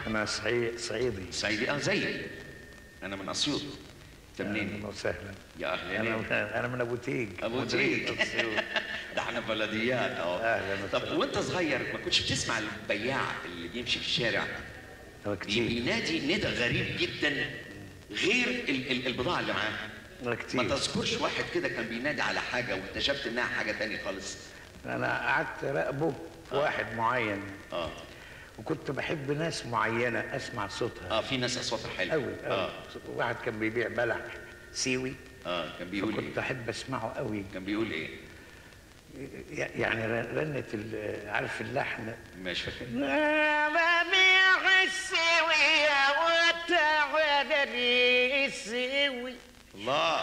انا صعي... صعيدي صعيدي اه زيي انا من اسيوط انت منين اهلا وسهلا يا اهلا انا ليك. انا من ابو تيج ابو مديرية تيج أسيوط. ده احنا بلديات اهو أهلاً طب وسهلاً. وانت صغير ما كنتش بتسمع البياع اللي بيمشي في الشارع هو بي- كتير بينادي ندى غريب جدا غير ال- ال- البضاعه اللي معاه هو ما كتير تذكرش واحد كده كان بينادي على حاجه واكتشفت انها حاجه تانية خالص انا قعدت راقبه في واحد معين اه وكنت بحب ناس معينه اسمع صوتها اه في ناس اصواتها حلوه قوي اه قوي واحد كان بيبيع بلح سيوي اه كان بيقول فكنت ايه احب اسمعه قوي كان بيقول ايه يعني رنة ال- عارف اللحن مش فاكر ببيع السوية وتعالى لي السوي الله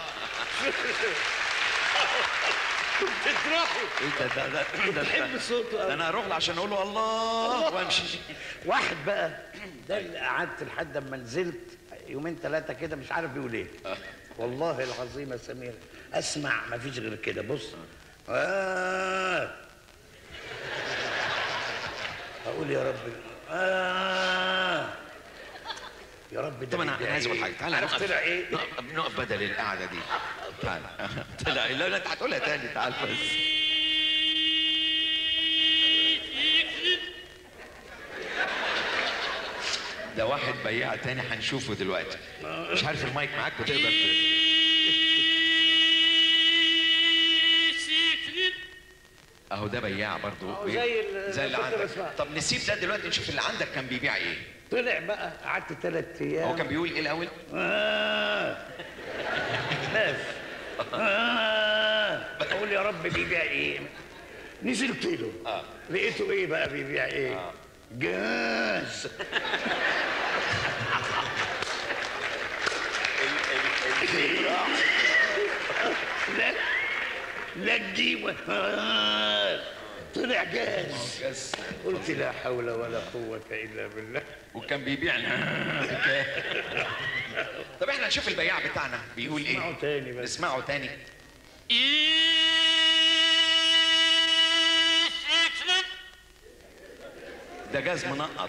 تطرحه ايه ده ده ده ده, بحب صوته ده قوي انا اروح له عشان اقول له الله وامشي واحد بقى ده اللي قعدت لحد اما نزلت يومين ثلاثة كده مش عارف بيقول ايه والله العظيم يا سمير اسمع ما فيش غير كده بص آه. اقول يا رب آه. يا رب ده طب انا بيدعي انا عايز اقول إيه؟ حاجه تعالى عارف نقف طلع ايه نقف, نقف بدل القعده دي تعالى طلع لا لا انت هتقولها تاني تعال بس ده واحد بياع تاني هنشوفه دلوقتي مش عارف المايك معاك بتقدر ت- اهو ده بياع برضو أهو زي ال- زي اللي كنت عندك بسمعه. طب نسيب ده دلوقتي نشوف اللي عندك كان بيبيع ايه طلع بقى قعدت ثلاث ايام هو كان بيقول ايه الاول آه. بس آه. اقول يا رب بيبيع ايه نزلت له آه. لقيته ايه بقى بيبيع ايه جاز لا لا تجيبه آه. طلع جاز بس قلت لا حول ولا قوة إلا بالله وكان بيبيع طب احنا نشوف البياع بتاعنا بيقول ايه اسمعوا تاني بس. نسمعه تاني ده جاز منقط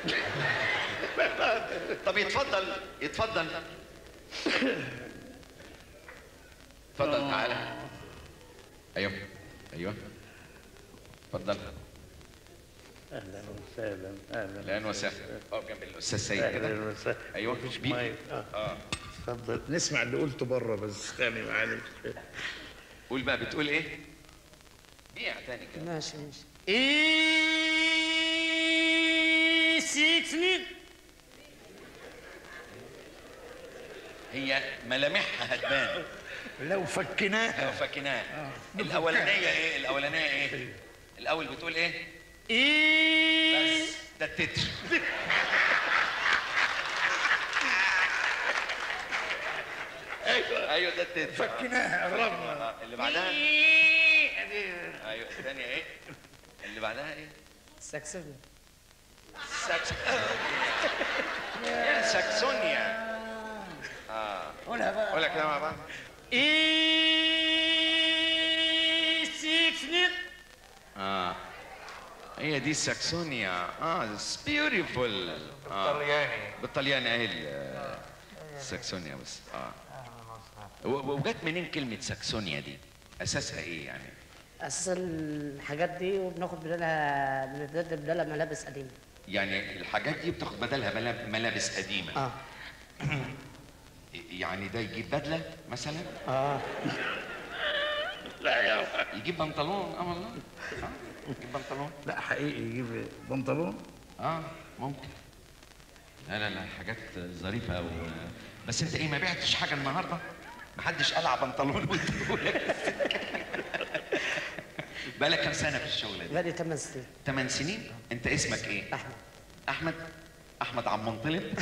طب يتفضل يتفضل اتفضل تعالى ايوه ايوه اتفضل أهلا وسهلا أهلا اهلا وسهلا اقف جنب الاستاذ سيد أهلا كده وسهلا ايوه مفيش بي- مايك آه. اه اتفضل نسمع اللي قلته بره بس ثاني معلش قول بقى بتقول ايه بيع تاني كده ماشي ماشي ايه سيكسني هي ملامحها هتبان لو فكناها لو فاكناها الاولانيه ايه الاولانيه ايه الاول بتقول ايه ايه بس ده التتر ايوه ايوه ده التتر فكناها قربنا آه، اللي بعدها ايوه الثانيه ايه اللي بعدها ايه ساكسفون ساكس يا ساكسونيا اه قولها بقى قولها كده مع بعض ايه سيكسني اه هي دي الساكسونيا اه بيوتيفول اه طلياني بالطلياني اهي ال- الساكسونيا بس اه و- وجت منين كلمة ساكسونيا دي؟ أساسها إيه يعني؟ اساس الحاجات دي وبناخد بدالها بنبدل بدالها ملابس قديمه يعني الحاجات دي بتاخد بدلها ملا- ملابس قديمة اه يعني ده يجيب بدلة مثلا اه لا يا يجيب بنطلون اه والله آه، يجيب بنطلون لا حقيقي يجيب بنطلون اه ممكن لا لا لا حاجات ظريفة و... بس انت ايه ما بعتش حاجة النهاردة؟ محدش قلع بنطلون وانت بقالك كام سنة في الشغل ده؟ بقالي 8 سنين ثمان سنين انت اسمك ايه احمد احمد احمد عم منطلب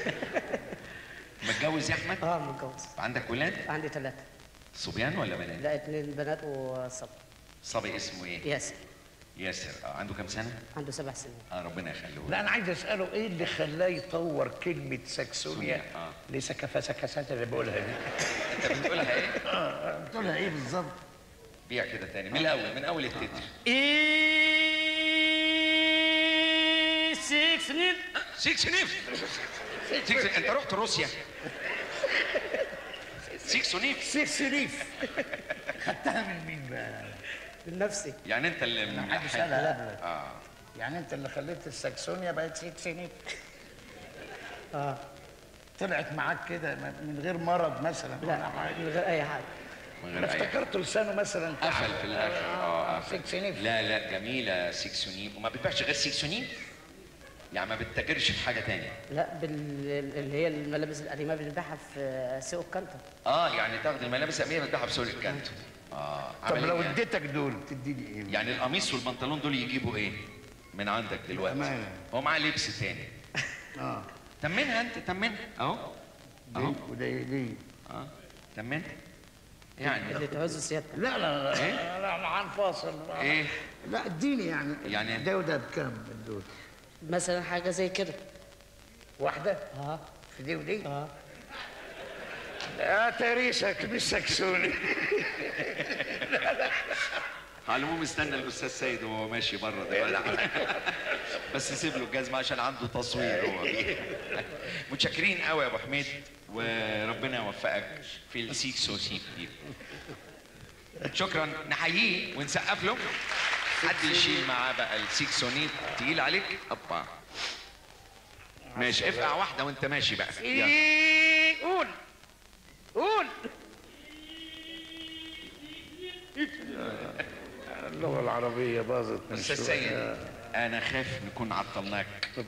متجوز يا احمد اه متجوز عندك ولاد عندي ثلاثه صبيان ولا بنات لا اتنين بنات وصبي صبي اسمه ايه ياسر ياسر اه عنده كام سنه عنده سبع سنين اه ربنا يخليه لا انا عايز اساله ايه اللي خلاه يطور كلمه ساكسونيا سونيا، آه. لسكفه سكسات اللي بقولها دي انت بتقولها ايه اه بتقولها ايه بالظبط بيع كده تاني من الاول من اول التتر ايه سيكس سنين سيكس نيف سيكس انت رحت روسيا سيكس نيف سيف سريف خدتها من مين بقى؟ من نفسي يعني انت اللي ما حدش ملحن. قالها قبلك اه يعني انت اللي خليت الساكسونيا بقت سيف سريف اه طلعت معاك كده من غير مرض مثلا لا من غير اي حاجه من انا غير اي افتكرت لسانه مثلا قفل في الاخر اه قفل سكسونيف. لا لا جميله سيكسونيف وما بتبيعش غير سيكسونيف يعني ما بتتاجرش في حاجه تانية لا بال... اللي هي الملابس القديمه بنبيعها في سوق الكنتر اه يعني تاخد الملابس الامنيه بتبيعها بسوق الكانتو اه طب عمل لو إيه يعني؟ اديتك دول تديني ايه؟ يعني القميص والبنطلون دول يجيبوا ايه من عندك دلوقتي بأمانة. هو معاه لبس تاني اه تمنها انت تمنها اهو اهو ليه؟ وده ليه؟ اه تمنها يعني اللي تعوزه سيادتك لا لا لا إيه؟ لا لا انا هنفاصل ايه لا اديني يعني يعني- ده وده بكام من دول؟ مثلا حاجه زي كده واحدة اه في دي ودي؟ اه لا تاريخك مش سكسوني على العموم استنى الاستاذ سيد وهو ماشي بره دلوقتي بس سيب له الجزمه عشان عنده تصوير هو متشكرين قوي يا ابو حميد وربنا يوفقك في السيكسو سيك دي شكرا نحييه ونسقف له حد يشيل معاه بقى السيكسونيت تقيل عليك ابا ماشي افقع واحده وانت ماشي بقى يلا. إيه، قول قول اللغة العربية باظت من استاذ شوية. سيد انا خايف نكون عطلناك